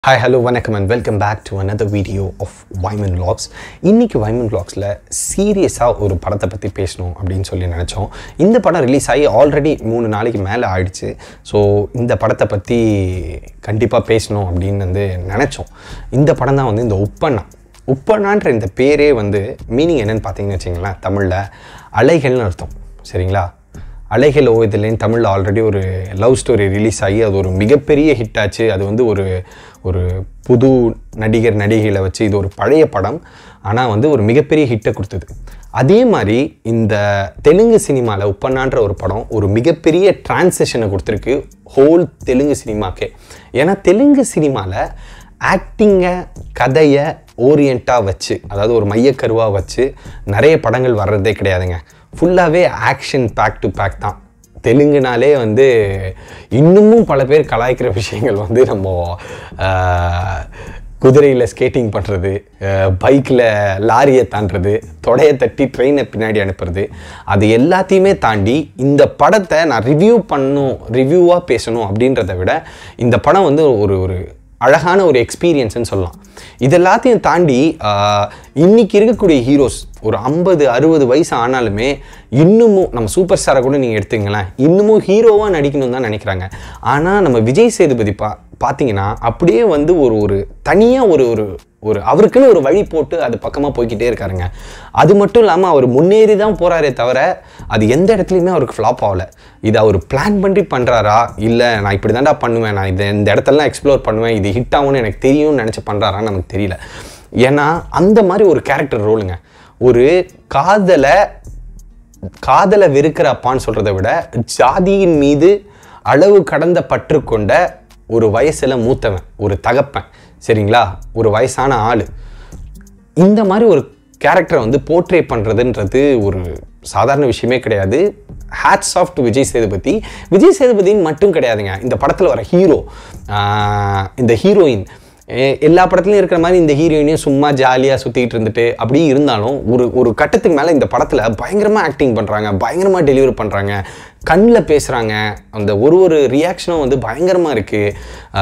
hi hello வணக்கம் and welcome back to another video of Vaiman vlogs இன்னைக்கு வைமன் vlogsல சீரியஸாக ஒரு படத்தை பற்றி பேசணும் அப்படின்னு சொல்லி நினச்சோம் இந்த படம் ரிலீஸ் ஆகி ஆல்ரெடி மூணு நாளைக்கு மேலே ஆயிடுச்சு ஸோ இந்த படத்தை பற்றி கண்டிப்பாக பேசணும் அப்படின்னு வந்து நினச்சோம் இந்த படம் தான் வந்து இந்த உப்பண்ணா உப்பண்ணான்ற இந்த பேரே வந்து மீனிங் என்னன்னு பார்த்தீங்கன்னு வச்சிங்களேன் தமிழில் அலைகள்னு அர்த்தம் சரிங்களா அலைகள் ஓய்தலேன்னு தமிழில் ஆல்ரெடி ஒரு லவ் ஸ்டோரி ரிலீஸ் ஆகி அது ஒரு மிகப்பெரிய ஹிட் ஆச்சு அது வந்து ஒரு ஒரு புது நடிகர் நடிகைகளை வச்சு இது ஒரு பழைய படம் ஆனால் வந்து ஒரு மிகப்பெரிய ஹிட்டை கொடுத்தது அதே மாதிரி இந்த தெலுங்கு சினிமாவில் உப்பண்ணான்ற ஒரு படம் ஒரு மிகப்பெரிய டிரான்சேஷனை கொடுத்துருக்கு ஹோல் தெலுங்கு சினிமாக்கே ஏன்னா தெலுங்கு சினிமாவில் ஆக்டிங்கை கதையை ஓரியண்ட்டாக வச்சு அதாவது ஒரு மையக்கருவாக வச்சு நிறைய படங்கள் வர்றதே கிடையாதுங்க ஃபுல்லாகவே ஆக்ஷன் பேக் டு பேக் தான் தெலுங்குனாலே வந்து இன்னமும் பல பேர் கலாய்க்கிற விஷயங்கள் வந்து நம்ம குதிரையில் ஸ்கேட்டிங் பண்ணுறது பைக்கில் லாரியை தாண்டுறது தொடையை தட்டி ட்ரெயினை பின்னாடி அனுப்புறது அது எல்லாத்தையுமே தாண்டி இந்த படத்தை நான் ரிவ்யூ பண்ணணும் ரிவ்யூவாக பேசணும் அப்படின்றத விட இந்த படம் வந்து ஒரு ஒரு அழகான ஒரு எக்ஸ்பீரியன்ஸ்னு சொல்லலாம் இது எல்லாத்தையும் தாண்டி ஆஹ், இன்னைக்கு இருக்கக்கூடிய ஹீரோஸ் ஒரு ஐம்பது அறுபது வயசு ஆனாலுமே இன்னமும் நம்ம சூப்பர் ஸ்டாரை கூட நீங்கள் எடுத்துங்களேன் இன்னமும் ஹீரோவாக நடிக்கணும்னு தான் நினைக்கிறாங்க ஆனால் நம்ம விஜய் சேதுபதி பா பார்த்தீங்கன்னா அப்படியே வந்து ஒரு ஒரு தனியாக ஒரு ஒரு ஒரு அவருக்குன்னு ஒரு வழி போட்டு அது பக்கமாக போய்க்கிட்டே இருக்காருங்க அது மட்டும் இல்லாமல் அவர் முன்னேறி தான் போகிறாரே தவிர அது எந்த இடத்துலையுமே அவருக்கு ஃப்ளாப் ஆகலை இது அவர் பிளான் பண்ணி பண்ணுறாரா இல்லை நான் இப்படி தான்டா பண்ணுவேன் நான் இதை இந்த இடத்தெல்லாம் எக்ஸ்ப்ளோர் பண்ணுவேன் இது ஹிட் ஆகும்னு எனக்கு தெரியும்னு நினச்சி பண்ணுறாரான்னு நமக்கு தெரியல ஏன்னா அந்த மாதிரி ஒரு கேரக்டர் ரோலுங்க ஒரு காதலை காதலை வெறுக்கிற அப்பான்னு சொல்கிறத விட ஜாதியின் மீது அளவு கடந்த பற்று கொண்ட ஒரு வயசில் மூத்தவன் ஒரு தகப்பன் சரிங்களா ஒரு வயசான ஆள் இந்த மாதிரி ஒரு கேரக்டரை வந்து போர்ட்ரே பண்ணுறதுன்றது ஒரு சாதாரண விஷயமே கிடையாது hats off to Vijay Sethupathi Vijay சேதுபதின்னு மட்டும் கிடையாதுங்க இந்த படத்தில் வர ஹீரோ இந்த ஹீரோயின் எ- எல்லா படத்துலையும் இருக்கிற மாதிரி இந்த ஹீரோயினையும் சும்மா ஜாலியாக சுற்றிட்டு இருந்துட்டு அப்படி இருந்தாலும் ஒரு ஒரு கட்டத்துக்கு மேலே இந்த படத்தில் பயங்கரமாக ஆக்டிங் பண்ணுறாங்க பயங்கரமாக டெலிவரி பண்ணுறாங்க கண்ணில் பேசுகிறாங்க அந்த ஒரு ஒரு ரியாக்ஷனும் வந்து பயங்கரமாக இருக்குது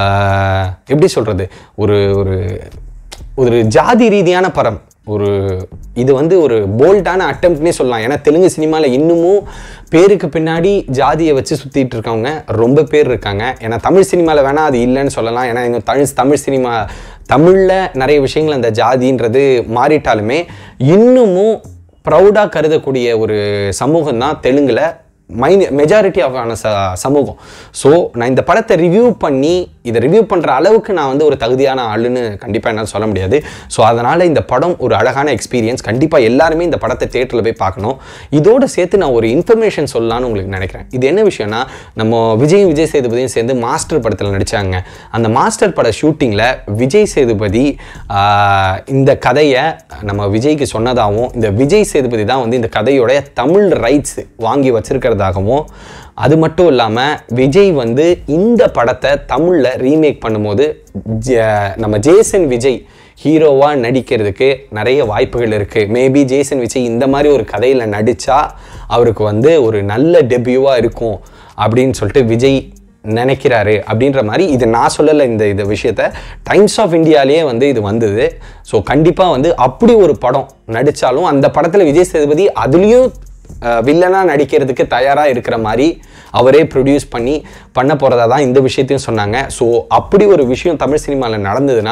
எப்படி சொல்கிறது ஒரு ஒரு ஒரு ஜாதி ரீதியான படம் ஒரு இது வந்து ஒரு போல்டான அட்டம்ப்ட்னே சொல்லலாம் ஏன்னா தெலுங்கு சினிமாவில் இன்னமும் பேருக்கு பின்னாடி ஜாதியை வச்சு சுற்றிட்டு இருக்கவங்க ரொம்ப பேர் இருக்காங்க ஏன்னா தமிழ் சினிமாவில் வேணால் அது இல்லைன்னு சொல்லலாம் ஏன்னா இன்னும் தமிழ் தமிழ் சினிமா தமிழில் நிறைய விஷயங்கள் அந்த ஜாதின்றது மாறிட்டாலுமே இன்னமும் ப்ரௌடாக கருதக்கூடிய ஒரு சமூகம் தான் தெலுங்கில் மைன் மெஜாரிட்டி ஆஃபான ச சமூகம் ஸோ நான் இந்த படத்தை ரிவ்யூ பண்ணி இதை ரிவ்யூ பண்ணுற அளவுக்கு நான் வந்து ஒரு தகுதியான ஆளுன்னு கண்டிப்பாக என்னால் சொல்ல முடியாது ஸோ அதனால் இந்த படம் ஒரு அழகான எக்ஸ்பீரியன்ஸ் கண்டிப்பாக எல்லாருமே இந்த படத்தை தேட்டரில் போய் பார்க்கணும் இதோடு சேர்த்து நான் ஒரு இன்ஃபர்மேஷன் சொல்லலாம்னு உங்களுக்கு நினைக்கிறேன் இது என்ன விஷயம்னா நம்ம விஜய் விஜய் சேதுபதியும் சேர்ந்து மாஸ்டர் படத்தில் நடித்தாங்க அந்த மாஸ்டர் பட ஷூட்டிங்கில் விஜய் சேதுபதி ஆஹ், இந்த கதையை நம்ம விஜய்க்கு சொன்னதாகவும் இந்த விஜய் சேதுபதி தான் வந்து இந்த கதையோடைய தமிழ் ரைட்ஸ் வாங்கி வச்சிருக்கிறதாகவும் அது மட்டும் இல்லாமல் விஜய் வந்து இந்த படத்தை தமிழில் ரீமேக் பண்ணும்போது ஜ- நம்ம ஜேசன் விஜய் ஹீரோவாக நடிக்கிறதுக்கு நிறைய வாய்ப்புகள் இருக்குது மேபி ஜேசன் விஜய் இந்த மாதிரி ஒரு கதையில் நடித்தா அவருக்கு வந்து ஒரு நல்ல டெபியூவாக இருக்கும் அப்படின்னு சொல்லிட்டு விஜய் நினைக்கிறாரு அப்படின்ற மாதிரி இது நான் சொல்லலை இந்த இந்த விஷயத்த டைம்ஸ் ஆஃப் இந்தியாலேயே வந்து இது வந்தது ஸோ கண்டிப்பாக வந்து அப்படி ஒரு படம் நடித்தாலும் அந்த படத்தில் விஜய் சேதுபதி அதுலேயும் வில்லனாக நடிக்கிறதுக்கு தயாராக இருக்கிற மாதிரி அவரே ப்ரொடியூஸ் பண்ணி பண்ண போகிறதா தான் இந்த விஷயத்தையும் சொன்னாங்க ஸோ அப்படி ஒரு விஷயம் தமிழ் சினிமாவில் நடந்ததுன்னா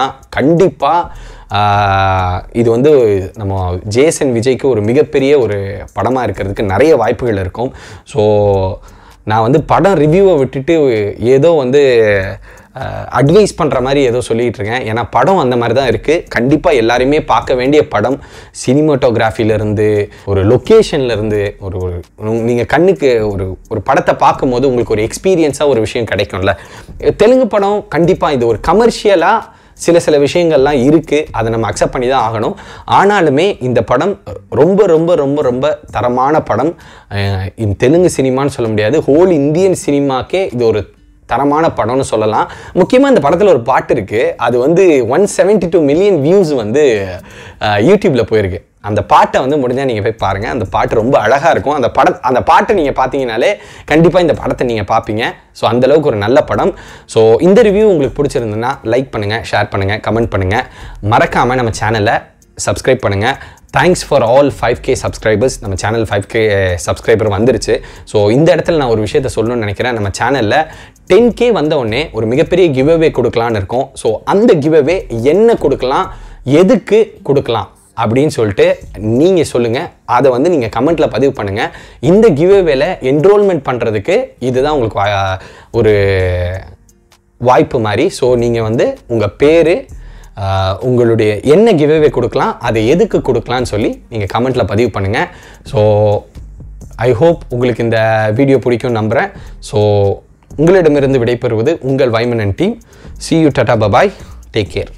கண்டிப்பாக இது வந்து நம்ம ஜேசன் விஜய்க்கு ஒரு மிகப்பெரிய ஒரு படமாக இருக்கிறதுக்கு நிறைய வாய்ப்புகள் இருக்கும் ஸோ நான் வந்து படம் ரிவ்யூவை விட்டுட்டு ஏதோ வந்து அட்வைஸ் பண்ணுற மாதிரி ஏதோ சொல்லிகிட்டு இருக்கேன் ஏன்னா படம் அந்த மாதிரி தான் இருக்குது கண்டிப்பாக எல்லாருமே பார்க்க வேண்டிய படம் சினிமாட்டோகிராஃபிலேருந்து ஒரு லொக்கேஷன்லேருந்து ஒரு ஒரு நீங்கள் கண்ணுக்கு ஒரு ஒரு படத்தை பார்க்கும்போது உங்களுக்கு ஒரு எக்ஸ்பீரியன்ஸாக ஒரு விஷயம் கிடைக்கும்ல தெலுங்கு படம் கண்டிப்பாக இது ஒரு கமர்ஷியலாக சில சில விஷயங்கள்லாம் இருக்குது அதை நம்ம அக்செப்ட் பண்ணி தான் ஆகணும் ஆனாலுமே இந்த படம் ரொம்ப ரொம்ப ரொம்ப ரொம்ப தரமான படம் அஹ் இந்த தெலுங்கு சினிமான்னு சொல்ல முடியாது ஹோல் இந்தியன் சினிமாக்கே இது ஒரு தரமான படம்னு சொல்லலாம் முக்கியமாக இந்த படத்தில் ஒரு பாட்டு இருக்குது அது வந்து one seventy two million views வந்து யூடியூப்பில் போயிருக்கு அந்த பாட்டை வந்து முடிஞ்சால் நீங்கள் போய் பாருங்கள் அந்த பாட்டு ரொம்ப அழகாக இருக்கும் அந்த படம் அந்த பாட்டை நீங்கள் பார்த்தீங்கனாலே கண்டிப்பாக இந்த படத்தை நீங்கள் பார்ப்பீங்க ஸோ அந்தளவுக்கு ஒரு நல்ல படம் ஸோ இந்த ரிவ்யூ உங்களுக்கு பிடிச்சிருந்ததுன்னா லைக் பண்ணுங்கள் ஷேர் பண்ணுங்கள் கமெண்ட் பண்ணுங்கள் மறக்காமல் நம்ம சேனலை சப்ஸ்கிரைப் பண்ணுங்கள் thanks for all five K subscribers நம்ம சேனல் ஃபைவ் கே சப்ஸ்கிரைபர் வந்துருச்சு ஸோ இந்த இடத்துல நான் ஒரு விஷயத்த சொல்லணும்னு நினைக்கிறேன் நம்ம சேனலில் டென் கே வந்த உடனே ஒரு மிகப்பெரிய கிவ் அவே கொடுக்கலான்னு இருக்கோம் ஸோ அந்த கிவ் அவே என்ன கொடுக்கலாம் எதுக்கு கொடுக்கலாம் அப்படின்னு சொல்லிட்டு நீங்கள் சொல்லுங்கள் அதை வந்து நீங்கள் கமெண்ட்டில் பதிவு பண்ணுங்கள் இந்த கிவ் அவேல என்ரோல்மெண்ட் பண்ணுறதுக்கு இதுதான் உங்களுக்கு வா- ஒரு வாய்ப்பு மாதிரி ஸோ நீங்கள் வந்து உங்கள் பேர் உங்களுடைய என்ன கிவ்அவே கொடுக்கலாம் அதை எதுக்கு கொடுக்கலான்னு சொல்லி நீங்கள் கமெண்ட்டில் பதிவு பண்ணுங்கள் ஸோ ஐ ஹோப் உங்களுக்கு இந்த வீடியோ பிடிக்கும் நம்புகிறேன் ஸோ உங்களிடமிருந்து விடைபெறுவது உங்கள் வைமனன் team see you tata bye bye take care